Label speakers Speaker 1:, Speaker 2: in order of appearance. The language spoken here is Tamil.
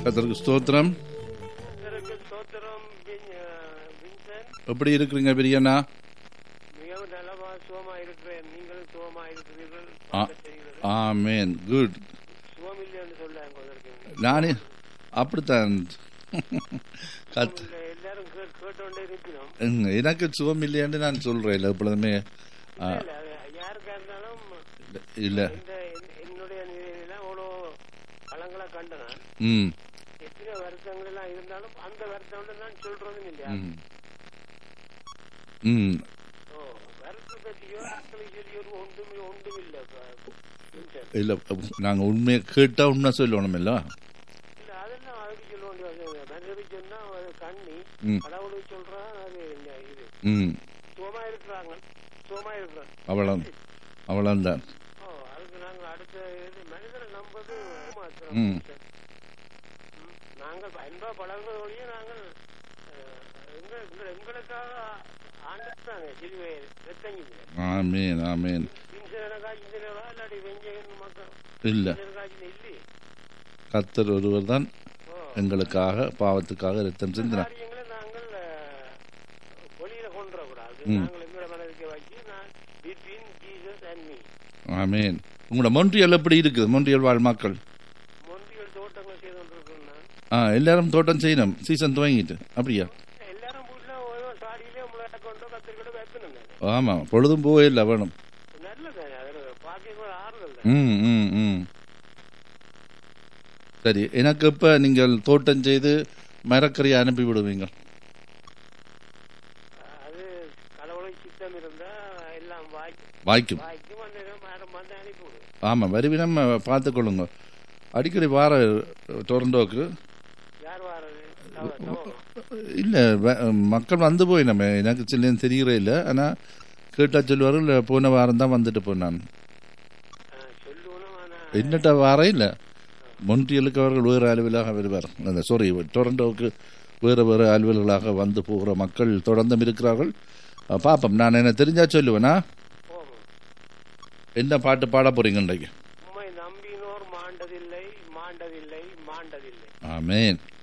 Speaker 1: கத்தருக்கு ஸ்தோத்திரம்
Speaker 2: கர்த்தருக்கு ஸ்தோத்திரம் வின்- அஹ், வின்சென்ட்
Speaker 1: எப்படி இருக்கிறீங்க பிரியண்ணா
Speaker 2: மிகவும் நலமா சுகமா இருக்கிறேன் நீங்களும் சுகமா இருக்கிறீர்கள்
Speaker 1: ஆ.
Speaker 2: பார்க்க தெரிகிறது.
Speaker 1: ஆமேன் குட்
Speaker 2: சுகம் இல்லைன்னு சொல்லாங்க அதற்கு.
Speaker 1: நானே அப்படித்தான் கத்
Speaker 2: இல்ல, எல்லாரும் கேட்- கேட்டோண்டே இருக்கிறோம்
Speaker 1: ம், எனக்கு சுகம் இல்லையான்னு நான் சொல்றேன் எப்பொழுதுமே ஆ,
Speaker 2: இல்ல, அது யாருக்கா இருந்தாலும்
Speaker 1: இல்ல
Speaker 2: இந்த என்- என்னுடைய நிலையில அவ்வளோ பழங்களை கண்டு நான்
Speaker 1: ம்
Speaker 2: எத்தனை வருத்தங்கள் எல்லாம் இருந்தாலும் அந்த வருத்தம் நான் சொல்றதும் இல்லையா
Speaker 1: ம் ம்
Speaker 2: ஓ வருத்தம் பற்றியோ ஆட்களை சொல்லியோ ஒன்றும் ஒன்றும் இல்லை வின்சென்ட்.
Speaker 1: இல்ல நாங்க உண்மையை கேட்டா உண்மை சொல்லணும் இல்ல
Speaker 2: இல்ல அதெல்லாம் அதுக்கு சொல்ல வேண்டிய அவசியம் இல்லை. மனிதனுக்கு சொன்னா அது கண்ணி
Speaker 1: ம்.
Speaker 2: கடவுளுக்கு சொல்றான் அது என்ன இது
Speaker 1: ம்
Speaker 2: சுகமா இருக்கிறாங்க சுகமா இருக்கிறாங்க
Speaker 1: அவ்வளோ அவ்வளோதான்
Speaker 2: ஓ அதுக்கு நாங்க அடுத்த இது மனிதரை நம்பது ஏமாத்துறோம்.
Speaker 1: ம்.
Speaker 2: ம். நாங்கள் அன்பா பழகுறதோடய நாங்கள் அஹ், எங்க- எங்க- எங்களுக்காக ஆண்டுட்டாங்க சிலுவை ரத்தங்கிங்க
Speaker 1: ஆமேன் ஆமேன்
Speaker 2: இன்சனக்கா இன்சனவா இல்லாட்டி வெஞ்சகன் மக்கள்
Speaker 1: இல்ல
Speaker 2: இன்சனக்காட்சி இல்லையே
Speaker 1: கத்தர் ஒருவர் தான்
Speaker 2: ஓ
Speaker 1: எங்களுக்காக பாவத்துக்காக ரத்தம் சிந்தினார்
Speaker 2: காரியங்களை நாங்கள் அஹ், வெளியில கொண்டு வரக்கூடாது
Speaker 1: ம்.
Speaker 2: நாங்கள் எங்களோட மனதுக்கு வச்சு நான் between Jesus and me
Speaker 1: amen உங்களோட மொன்றியல் எப்படி இருக்குது மொன்றியல் வாழ் மக்கள்
Speaker 2: மொன்றியல் தோட்டங்கள் செய்து கொண்டிருக்கோம் நான்
Speaker 1: ஆ எல்லாரும் தோட்டம் செய்யணும் சீசன் துவங்கிட்டு அப்படியா
Speaker 2: எல்லாரும் வீட்டுல ஒரு சாடியிலே முளைய கொண்டு கத்திரிக்கொண்டு வைக்கணும் தானே
Speaker 1: ஆமா பொழுதும் போவே இல்லை வேணும்
Speaker 2: நல்லதானே அதில் பார்க்க கூட ஆறுதல் தான்
Speaker 1: ம் ம் ம் சரி எனக்கு இப்ப நீங்கள் தோட்டம் செய்து மரக்கறியை அனுப்பி விடுவீங்க
Speaker 2: அது கடவுளுக்கு சித்தம் இருந்தா எல்லாம் வாய்க்கு
Speaker 1: வாய்க்கும்
Speaker 2: வாய்க்கு வந்து மரம் வந்து அனுப்பி விடு
Speaker 1: ஆமா வருவினம் பார்த்துக்கொள்ளுங்க அடிக்கடி வார டொரண்டோக்கு
Speaker 2: யார் வாரது தவ- தவம்.
Speaker 1: இல்ல வ- மக்கள் வந்து போய் நம்ம எனக்கு சில தெரியறே இல்லை ஆனா கேட்டா சொல்லுவாரு இல்ல போன வாரம் தான் வந்துட்டு போனான்
Speaker 2: ஆ, சொல்லுவனும் ஆனா
Speaker 1: என்னட்ட வாரம் இல்ல மொன்றியலுக்கு அவர்கள் வேறு அலுவலாக வருவார் அந்த சாரி டொரண்டோவுக்கு வேறு வேறு அலுவல்களாக வந்து போகிற மக்கள் தொடர்ந்தும் இருக்கிறார்கள் அஹ், பாப்போம் நான் என்ன தெரிஞ்சா சொல்லுவேனா
Speaker 2: போகும்
Speaker 1: என்ன பாட்டு பாட போறீங்க இன்றைக்கு
Speaker 2: உம்மை நம்பினோர் மாண்டதில்லை மாண்டதில்லை மாண்டதில்லை
Speaker 1: ஆமேன்